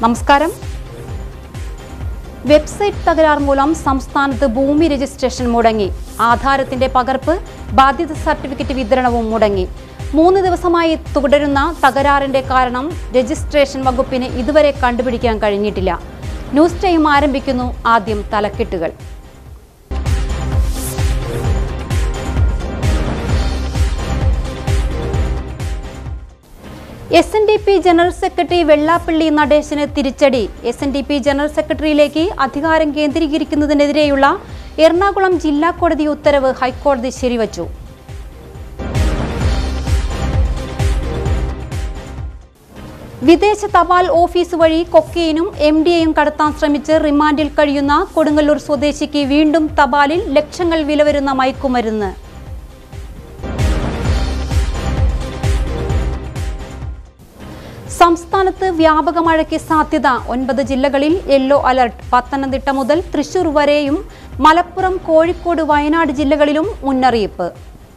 നമസ്കാരം വെബ്സൈറ്റ് തകരാർ മൂലം സംസ്ഥാനത്ത് ഭൂമി രജിസ്ട്രേഷൻ മുടങ്ങി ആധാരത്തിന്റെ പകർപ്പ് ബാധ്യത സർട്ടിഫിക്കറ്റ് വിതരണവും മുടങ്ങി മൂന്ന് ദിവസമായി തുടരുന്ന തകരാറിന്റെ കാരണം രജിസ്ട്രേഷൻ വകുപ്പിന് ഇതുവരെ കണ്ടുപിടിക്കാൻ കഴിഞ്ഞിട്ടില്ല ന്യൂസ് ടൈം ആരംഭിക്കുന്നു ആദ്യം തലക്കെട്ടുകൾ S N D P general secretary Vellappally നടേശന് തിരിച്ചടി S N D P general സെക്രട്ടറിയിലേക്ക് അധികാരം കേന്ദ്രീകരിക്കുന്നതിനെതിരെയുള്ള എറണാകുളം ജില്ലാ കോടതി ഉത്തരവ് ഹൈക്കോടതി ശരിവച്ചു വിദേശ തപാൽ ഓഫീസ് വഴി കൊക്കെയിനും എം ഡിയെയും കടത്താൻ ശ്രമിച്ച് റിമാൻഡിൽ കഴിയുന്ന കൊടുങ്ങല്ലൂർ സ്വദേശിക്ക് വീണ്ടും തപാലിൽ ലക്ഷങ്ങൾ വില വരുന്ന മയക്കുമരുന്ന് സംസ്ഥാനത്ത് വ്യാപക മഴയ്ക്ക് സാധ്യത ഒൻപത് ജില്ലകളിൽ യെല്ലോ അലർട്ട് പത്തനംതിട്ട മുതൽ തൃശൂർ വരെയും മലപ്പുറം കോഴിക്കോട് വയനാട് ജില്ലകളിലും മുന്നറിയിപ്പ്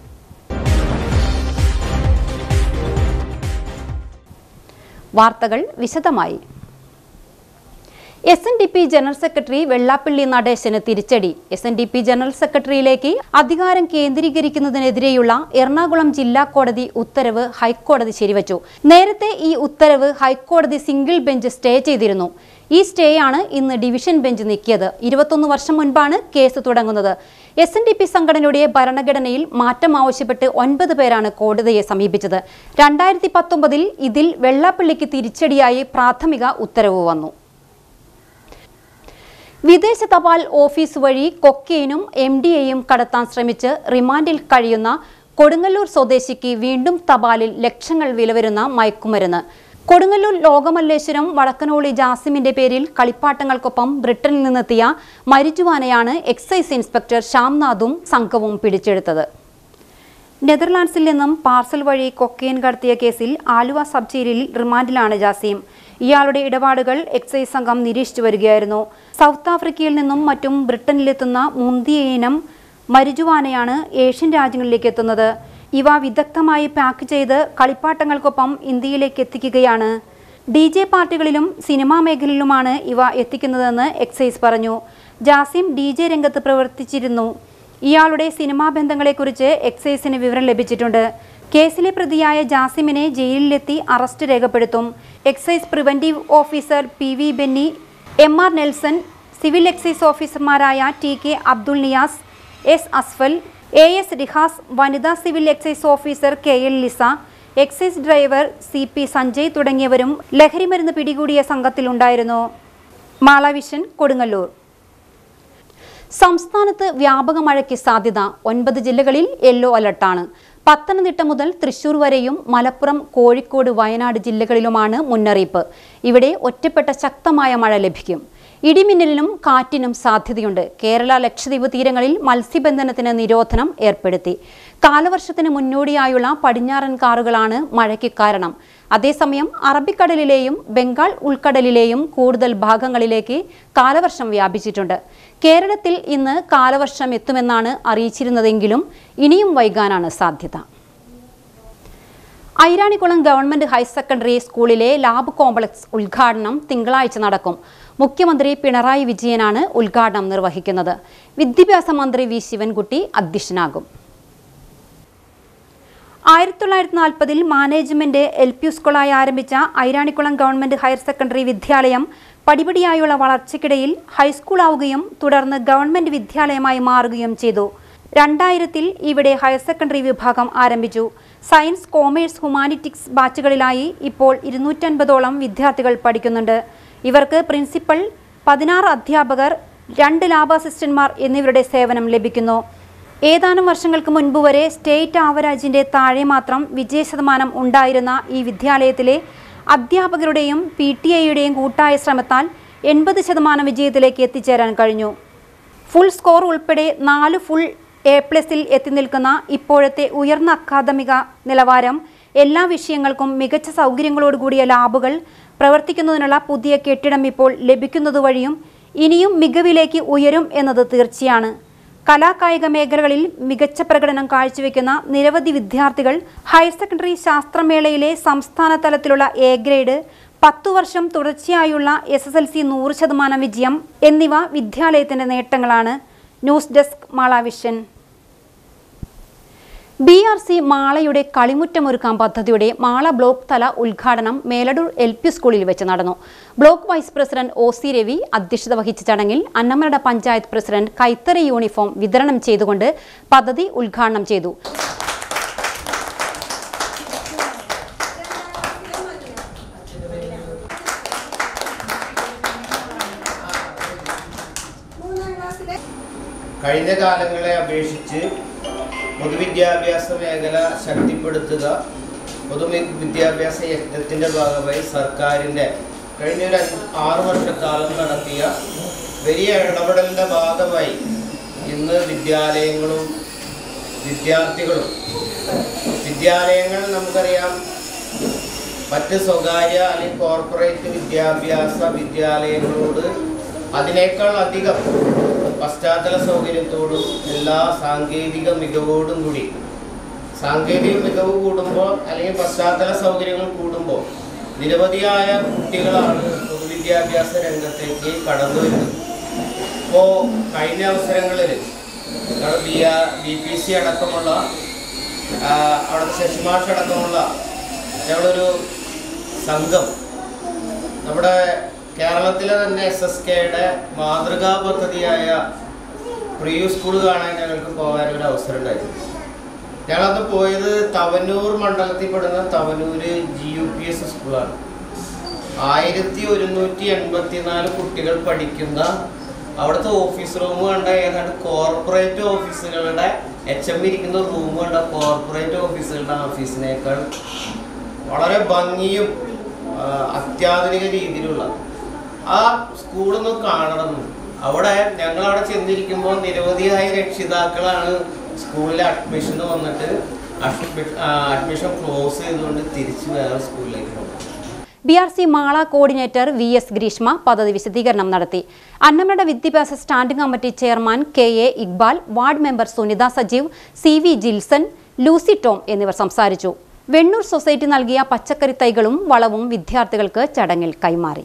വാർത്തകൾ വിശദമായി S N D P general secretary Vellappally നടേശന് തിരിച്ചടി S N D P general സെക്രട്ടറിയിലേക്ക് അധികാരം കേന്ദ്രീകരിക്കുന്നതിനെതിരെയുള്ള എറണാകുളം ജില്ലാ കോടതി ഉത്തരവ് ഹൈക്കോടതി ശരിവച്ചു നേരത്തെ ഈ ഉത്തരവ് ഹൈക്കോടതി സിംഗിൾ ബെഞ്ച് സ്റ്റേ ചെയ്തിരുന്നു ഈ സ്റ്റേയാണ് ഇന്ന് ഡിവിഷൻ ബെഞ്ച് നീക്കിയത് ഇരുപത്തൊന്ന് വർഷം മുൻപാണ് കേസ് തുടങ്ങുന്നത് എസ് എൻ ഡി പി സംഘടനയുടെ ഭരണഘടനയിൽ മാറ്റം ആവശ്യപ്പെട്ട് ഒൻപത് പേരാണ് കോടതിയെ സമീപിച്ചത് രണ്ടായിരത്തി പത്തൊമ്പതിൽ ഇതിൽ വെള്ളാപ്പള്ളിക്ക് തിരിച്ചടിയായി പ്രാഥമിക ഉത്തരവ് വന്നു വിദേശ തപാൽ ഓഫീസ് വഴി കൊക്കെയിനും എം ഡി എയും കടത്താൻ ശ്രമിച്ച് റിമാൻഡിൽ കഴിയുന്ന കൊടുങ്ങല്ലൂർ സ്വദേശിക്ക് വീണ്ടും തപാലിൽ ലക്ഷങ്ങൾ വില വരുന്ന മയക്കുമരുന്ന് കൊടുങ്ങല്ലൂർ ലോകമല്ലേശ്വരം വടക്കനോളി ജാസിമിന്റെ പേരിൽ കളിപ്പാട്ടങ്ങൾക്കൊപ്പം ബ്രിട്ടനിൽ നിന്നെത്തിയ മരിജുവാനയാണ് എക്സൈസ് ഇൻസ്പെക്ടർ ശ്യാംനാഥും സംഘവും പിടിച്ചെടുത്തത് നെതർലാൻഡ്സിൽ നിന്നും പാർസൽ വഴി കൊക്കെയിൻ കടത്തിയ കേസിൽ ആലുവ സബ് ജയിലിൽ റിമാൻഡിലാണ് ജാസിം ഇയാളുടെ ഇടപാടുകൾ എക്സൈസ് സംഘം നിരീക്ഷിച്ചു വരികയായിരുന്നു സൗത്ത് ആഫ്രിക്കയിൽ നിന്നും മറ്റും ബ്രിട്ടനിലെത്തുന്ന മുന്തിയ ഇനം മരിജുവാനയാണ് ഏഷ്യൻ രാജ്യങ്ങളിലേക്ക് എത്തുന്നത് ഇവ വിദഗ്ധമായി പാക്ക് ചെയ്ത് കളിപ്പാട്ടങ്ങൾക്കൊപ്പം ഇന്ത്യയിലേക്ക് എത്തിക്കുകയാണ് ഡി ജെ പാർട്ടികളിലും സിനിമാ മേഖലയിലുമാണ് ഇവ എത്തിക്കുന്നതെന്ന് എക്സൈസ് പറഞ്ഞു ജാസിം ഡി ജെ രംഗത്ത് പ്രവർത്തിച്ചിരുന്നു ഇയാളുടെ സിനിമാ ബന്ധങ്ങളെക്കുറിച്ച് എക്സൈസിന് വിവരം ലഭിച്ചിട്ടുണ്ട് കേസിലെ പ്രതിയായ ജാസിമിനെ ജയിലിലെത്തി അറസ്റ്റ് രേഖപ്പെടുത്തും excise preventive officer P V Benny M R Nelson civil excise ഓഫീസർമാരായ T K Abdul Niyas S Asfal A S Rihas വനിതാ civil excise officer K L Lisa excise driver C P Sanjay തുടങ്ങിയവരും ലഹരിമരുന്ന് പിടികൂടിയ സംഘത്തിലുണ്ടായിരുന്നു മാളവിഷൻ കൊടുങ്ങല്ലൂർ സംസ്ഥാനത്ത് വ്യാപക മഴയ്ക്ക് സാധ്യത ഒൻപത് ജില്ലകളിൽ യെല്ലോ അലർട്ടാണ് പത്തനംതിട്ട മുതൽ തൃശൂർ വരെയും മലപ്പുറം കോഴിക്കോട് വയനാട് ജില്ലകളിലുമാണ് മുന്നറിയിപ്പ് ഇവിടെ ഒറ്റപ്പെട്ട ശക്തമായ മഴ ലഭിക്കും ഇടിമിന്നലിനും കാറ്റിനും സാധ്യതയുണ്ട് കേരള ലക്ഷദ്വീപ് തീരങ്ങളിൽ മത്സ്യബന്ധനത്തിന് നിരോധനം ഏർപ്പെടുത്തി കാലവർഷത്തിന് മുന്നോടിയായുള്ള പടിഞ്ഞാറൻ കാറുകളാണ് മഴയ്ക്ക് കാരണം അതേസമയം അറബിക്കടലിലെയും ബംഗാൾ ഉൾക്കടലിലെയും കൂടുതൽ ഭാഗങ്ങളിലേക്ക് കാലവർഷം വ്യാപിച്ചിട്ടുണ്ട് കേരളത്തിൽ ഇന്ന് കാലവർഷം എത്തുമെന്നാണ് അറിയിച്ചിരുന്നതെങ്കിലും ഇനിയും വൈകാനാണ് സാധ്യത ഐരാണിക്കുളം ഗവൺമെന്റ് ഹയർ സെക്കൻഡറി സ്കൂളിലെ ലാബ് കോംപ്ലക്സ് ഉദ്ഘാടനം തിങ്കളാഴ്ച നടക്കും മുഖ്യമന്ത്രി പിണറായി വിജയനാണ് ഉദ്ഘാടനം നിർവഹിക്കുന്നത് വിദ്യാഭ്യാസ മന്ത്രി വി ശിവൻകുട്ടി അധ്യക്ഷനാകും ആയിരത്തി തൊള്ളായിരത്തി നാൽപ്പതിൽ മാനേജ്മെന്റ് എൽ പി സ്കൂളായി ആരംഭിച്ച ഐരാണിക്കുളം ഗവൺമെന്റ് ഹയർ സെക്കൻഡറി വിദ്യാലയം പടിപടിയായുള്ള വളർച്ചയ്ക്കിടയിൽ ഹൈസ്കൂൾ ആവുകയും തുടർന്ന് ഗവൺമെന്റ് വിദ്യാലയമായി മാറുകയും ചെയ്തു രണ്ടായിരത്തിൽ ഇവിടെ ഹയർ സെക്കൻഡറി വിഭാഗം ആരംഭിച്ചു സയൻസ് കോമേഴ്സ് ഹ്യൂമാനിറ്റിക്സ് ബാച്ചുകളിലായി ഇപ്പോൾ ഇരുന്നൂറ്റൻപതോളം വിദ്യാർത്ഥികൾ പഠിക്കുന്നുണ്ട് ഇവർക്ക് പ്രിൻസിപ്പൽ പതിനാറ് അധ്യാപകർ രണ്ട് ലാബ് അസിസ്റ്റന്റ്മാർ എന്നിവരുടെ സേവനം ലഭിക്കുന്നു ഏതാനും വർഷങ്ങൾക്ക് മുൻപ് വരെ സ്റ്റേറ്റ് ആവറേജിന്റെ താഴെ മാത്രം വിജയശതമാനം ഉണ്ടായിരുന്ന ഈ വിദ്യാലയത്തിലെ അധ്യാപകരുടെയും പി ടി ഐയുടെയും കൂട്ടായ ശ്രമത്താൽ എൺപത് ശതമാനം വിജയത്തിലേക്ക് എത്തിച്ചേരാൻ കഴിഞ്ഞു ഫുൾ സ്കോർ ഉൾപ്പെടെ നാല് ഫുൾ എ പ്ലസിൽ എത്തി നിൽക്കുന്ന ഇപ്പോഴത്തെ ഉയർന്ന അക്കാദമിക നിലവാരം എല്ലാ വിഷയങ്ങൾക്കും മികച്ച സൗകര്യങ്ങളോടുകൂടിയ ലാബുകൾ പ്രവർത്തിക്കുന്നതിനുള്ള പുതിയ കെട്ടിടം ഇപ്പോൾ ലഭിക്കുന്നത് വഴിയും ഇനിയും മികവിലേക്ക് ഉയരും എന്നത് തീർച്ചയാണ് കലാകായിക മേഖലകളിൽ മികച്ച പ്രകടനം കാഴ്ചവെക്കുന്ന നിരവധി വിദ്യാർത്ഥികൾ ഹയർ സെക്കൻഡറി ശാസ്ത്രമേളയിലെ സംസ്ഥാന തലത്തിലുള്ള എ ഗ്രേഡ് പത്തു വർഷം തുടർച്ചയായുള്ള എസ് എസ് എൽ സി നൂറ് ശതമാനം വിജയം എന്നിവ വിദ്യാലയത്തിന്റെ നേട്ടങ്ങളാണ് news desk Malavision B R C മാളയുടെ കളിമുറ്റമൊരുക്കാം പദ്ധതിയുടെ മാള ബ്ലോക്ക് തല ഉദ്ഘാടനം മേലടൂർ എൽ പി സ്കൂളിൽ വെച്ച് നടന്നു block vice president O C Ravi അധ്യക്ഷത വഹിച്ച ചടങ്ങിൽ അന്നമനട പഞ്ചായത്ത് പ്രസിഡന്റ് കൈത്തറി യൂണിഫോം വിതരണം ചെയ്തുകൊണ്ട് പദ്ധതി ഉദ്ഘാടനം ചെയ്തു കഴിഞ്ഞ കാലങ്ങളെ അപേക്ഷിച്ച് പൊതുവിദ്യാഭ്യാസ മേഖല ശക്തിപ്പെടുത്തുക പൊതു വിദ്യാഭ്യാസ യജ്ഞത്തിൻ്റെ ഭാഗമായി സർക്കാരിൻ്റെ കഴിഞ്ഞ ഒരു അഞ്ച് ആറ് വർഷക്കാലം നടത്തിയ വലിയ ഇടപെടലിൻ്റെ ഭാഗമായി ഇന്ന് വിദ്യാലയങ്ങളും വിദ്യാർത്ഥികളും വിദ്യാലയങ്ങൾ നമുക്കറിയാം മറ്റ് സ്വകാര്യ അല്ലെങ്കിൽ കോർപ്പറേറ്റ് വിദ്യാഭ്യാസ വിദ്യാലയങ്ങളോട് അതിനേക്കാൾ അധികം പശ്ചാത്തല സൗകര്യത്തോടും എല്ലാ സാങ്കേതിക മികവോടും കൂടി സാങ്കേതിക മികവ് കൂടുമ്പോൾ അല്ലെങ്കിൽ പശ്ചാത്തല സൗകര്യങ്ങൾ കൂടുമ്പോൾ നിരവധിയായ കുട്ടികളാണ് പൊതുവിദ്യാഭ്യാസ രംഗത്തേക്ക് കടന്നു വരുന്നത് ഇപ്പോൾ കഴിഞ്ഞ അവസരങ്ങളിൽ ബി ബി പി സി അടക്കമുള്ള ആ, അവിടുത്തെ ശശിമാഷ് അടക്കമുള്ള ഞങ്ങളൊരു സംഘം നമ്മുടെ കേരളത്തിലെ തന്നെ എസ് എസ് കെയുടെ മാതൃകാ പദ്ധതിയായ പ്രിയു സ്കൂൾ കാണാൻ ഞങ്ങൾക്ക് പോകാൻ ഒരു അവസരം ഉണ്ടായിരുന്നു ഞങ്ങളന്ന് പോയത് തവനൂർ മണ്ഡലത്തിൽ പെടുന്ന Thavanur G U P S സ്കൂളാണ് ആയിരത്തി ഒരുന്നൂറ്റി എൺപത്തിനാല് കുട്ടികൾ പഠിക്കുന്ന അവിടുത്തെ ഓഫീസ് റൂം കണ്ട ഏതാണ്ട് കോർപ്പറേറ്റ് ഓഫീസുകളുടെ എച്ച് എം ഇരിക്കുന്ന റൂം കണ്ട കോർപ്പറേറ്റ് ഓഫീസുകളുടെ ഓഫീസിനേക്കാൾ വളരെ ഭംഗിയും ആ, അത്യാധുനിക രീതിയിലുള്ള ആ സ്കൂളൊന്ന് കാണണം അവിടെ ഞങ്ങൾ അവിടെ ചെന്നിരിക്കുമ്പോൾ നിരവധിയായ രക്ഷിതാക്കളാണ് സ്കൂളിലെ അഡ്മിഷന് വന്നിട്ട് അഡ്മിഷൻ ക്ലോസ് ചെയ്തുകൊണ്ട് തിരിച്ച് വേറെ സ്കൂളിലേക്ക് പോകും B R C Mala coordinator V S Greeshma പദ്ധതി വിശദീകരണം നടത്തി അന്നമനട വിദ്യാഭ്യാസ standing committee chairman K A Iqbal ward member Sunitha Sajeev C V Jilson Lucy Tom എന്നിവർ സംസാരിച്ചു വെണ്ണൂർ സൊസൈറ്റി നൽകിയ പച്ചക്കറി തൈകളും വളവും വിദ്യാർത്ഥികൾക്ക് ചടങ്ങിൽ കൈമാറി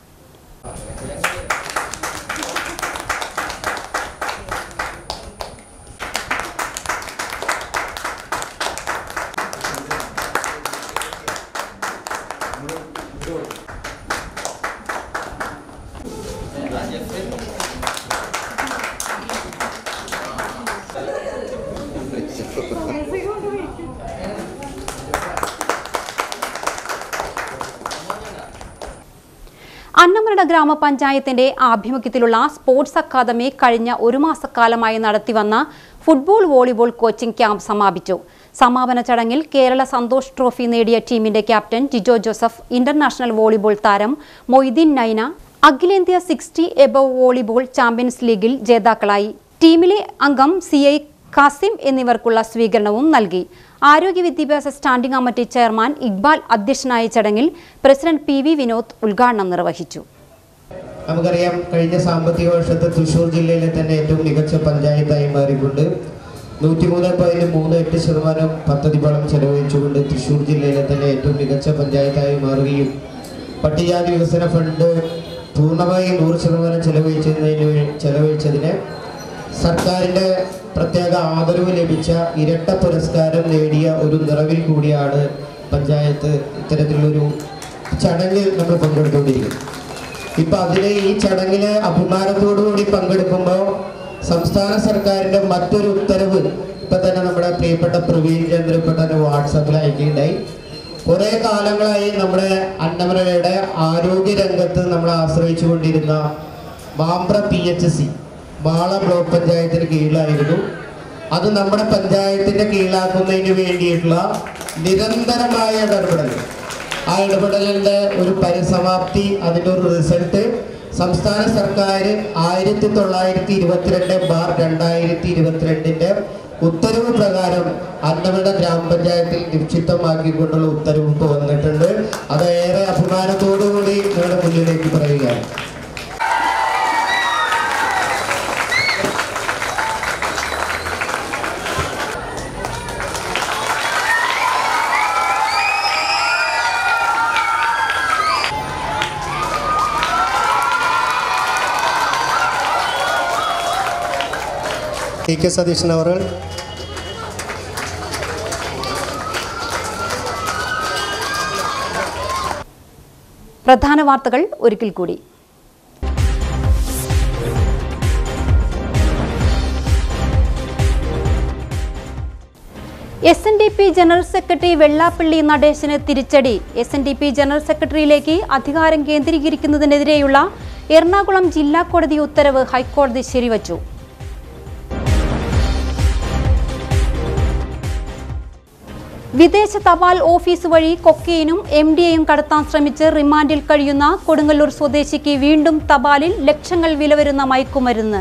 അന്നമനട ഗ്രാമപഞ്ചായത്തിന്റെ ആഭിമുഖ്യത്തിലുള്ള സ്പോർട്സ് അക്കാദമി കഴിഞ്ഞ ഒരു മാസക്കാലമായി നടത്തിവന്ന ഫുട്ബോൾ വോളിബോൾ കോച്ചിംഗ് ക്യാമ്പ് സമാപിച്ചു സമാപന ചടങ്ങിൽ കേരള സന്തോഷ് ട്രോഫി നേടിയ ടീമിന്റെ captain Jijo Joseph international volleyball താരം മൊയ്തീൻ നൈന അഖിലേന്ത്യാ സിക്സ്റ്റി എബവ് വോളിബോൾ ചാമ്പ്യൻസ് ലീഗിൽ ജേതാക്കളായി ടീമിലെ അംഗം സി ഐ കാസിം എന്നിവർക്കുള്ള സ്വീകരണവും നൽകി ആരോഗ്യ വിദ്യാഭ്യാസ സ്റ്റാൻഡിംഗ് കമ്മിറ്റി ചെയർമാൻ ഇക്ബാൽ അധ്യക്ഷനായ ചടങ്ങിൽ പ്രസിഡന്റ് പി വി വിനോദ് ഉദ്ഘാടനം നിർവഹിച്ചു നമുക്കറിയാം കഴിഞ്ഞ സാമ്പത്തിക വർഷത്തെ തൃശ്ശൂർ ജില്ലയിലെ തന്നെ ഏറ്റവും മികച്ച പഞ്ചായത്തായി മാറിക്കൊണ്ട് നൂറ്റിമൂന്ന് പോയിന്റ് മൂന്ന് എട്ട് ശതമാനം പദ്ധതി പണം ചെലവഴിച്ചുകൊണ്ട് തൃശ്ശൂർ ജില്ലയിലെ തന്നെ ഏറ്റവും മികച്ച പഞ്ചായത്തായി മാറുകയും പട്ടികജാതി വികസന ഫണ്ട് പൂർണ്ണമായും നൂറ് ശതമാനം ചെലവഴിച്ചതിന് വേ- ചെലവഴിച്ചതിന് സർക്കാരിൻ്റെ പ്രത്യേക ആദരവ് ലഭിച്ച ഇരട്ട പുരസ്കാരം നേടിയ ഒരു നിറവിൽ കൂടിയാണ് പഞ്ചായത്ത് ഇത്തരത്തിലുള്ളൊരു ചടങ്ങിൽ നമ്മൾ പങ്കെടുത്തുകൊണ്ടിരിക്കുന്നത് ഇപ്പൊ അതിന് ഈ ചടങ്ങില് അഭിമാനത്തോടുകൂടി പങ്കെടുക്കുമ്പോൾ സംസ്ഥാന സർക്കാരിന്റെ മറ്റൊരു ഉത്തരവ് ഇപ്പൊ തന്നെ നമ്മുടെ പ്രിയപ്പെട്ട പ്രവീൺ ചന്ദ്ര ഇപ്പൊ തന്നെ വാട്സാപ്പിൽ അയക്കുകയുണ്ടായി കുറെ കാലങ്ങളായി നമ്മുടെ അന്നമനയുടെ ആരോഗ്യ രംഗത്ത് നമ്മൾ ആശ്രയിച്ചു കൊണ്ടിരുന്ന Mambra P H C Mala block പഞ്ചായത്തിന് കീഴിലായിരുന്നു അത് നമ്മുടെ പഞ്ചായത്തിന്റെ കീഴിലാക്കുന്നതിന് വേണ്ടിയിട്ടുള്ള നിരന്തരമായ ഇടപെടൽ ആ ഇടപെടലിന്റെ ഒരു പരിസമാപ്തി അതിന്റെ ഒരു റിസൾട്ട് സംസ്ഥാന സർക്കാർ ആയിരത്തി തൊള്ളായിരത്തി ഇരുപത്തിരണ്ട് ബാർ രണ്ടായിരത്തി ഇരുപത്തിരണ്ടിന്റെ ഉത്തരവ് പ്രകാരം അന്നമട ഗ്രാമപഞ്ചായത്തിൽ നിക്ഷിപ്തമാക്കിക്കൊണ്ടുള്ള ഉത്തരവ് ഇപ്പോൾ വന്നിട്ടുണ്ട് അത് ഏറെ അഭിമാനത്തോടുകൂടി നിങ്ങളുടെ മുന്നിലേക്ക് പറയുകയാണ് ഇ കെ സതീശൻ അവർ പ്രധാന വാർത്തകൾ ഒരിക്കൽ കൂടി S N D P general secretary Vellappally നടേശന് തിരിച്ചടി S N D P general സെക്രട്ടറിയിലേക്ക് അധികാരം കേന്ദ്രീകരിക്കുന്നതിനെതിരെയുള്ള എറണാകുളം ജില്ലാ കോടതി ഉത്തരവ് ഹൈക്കോടതി ശരിവച്ചു വിദേശ തപാൽ ഓഫീസ് വഴി കൊക്കെയിനും എം ഡിയെയും കടത്താൻ ശ്രമിച്ച് റിമാൻഡിൽ കഴിയുന്ന കൊടുങ്ങല്ലൂർ സ്വദേശിക്ക് വീണ്ടും തപാലിൽ ലക്ഷങ്ങൾ വില വരുന്ന മയക്കുമരുന്ന്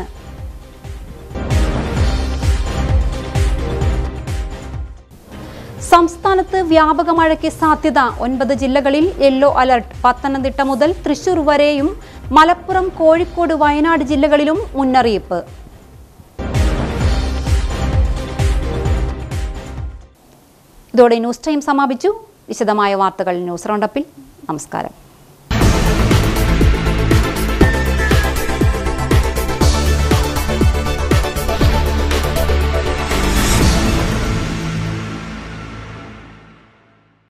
സംസ്ഥാനത്ത് വ്യാപക മഴയ്ക്ക് സാധ്യത ഒൻപത് ജില്ലകളിൽ യെല്ലോ അലർട്ട് പത്തനംതിട്ട മുതൽ തൃശൂർ വരെയും മലപ്പുറം കോഴിക്കോട് വയനാട് ജില്ലകളിലും മുന്നറിയിപ്പ് ഇതോടെ ന്യൂസ് ടൈം സമാപിച്ചു വിശദമായ വാർത്തകൾ ന്യൂസ് റൗണ്ടപ്പിൽ നമസ്കാരം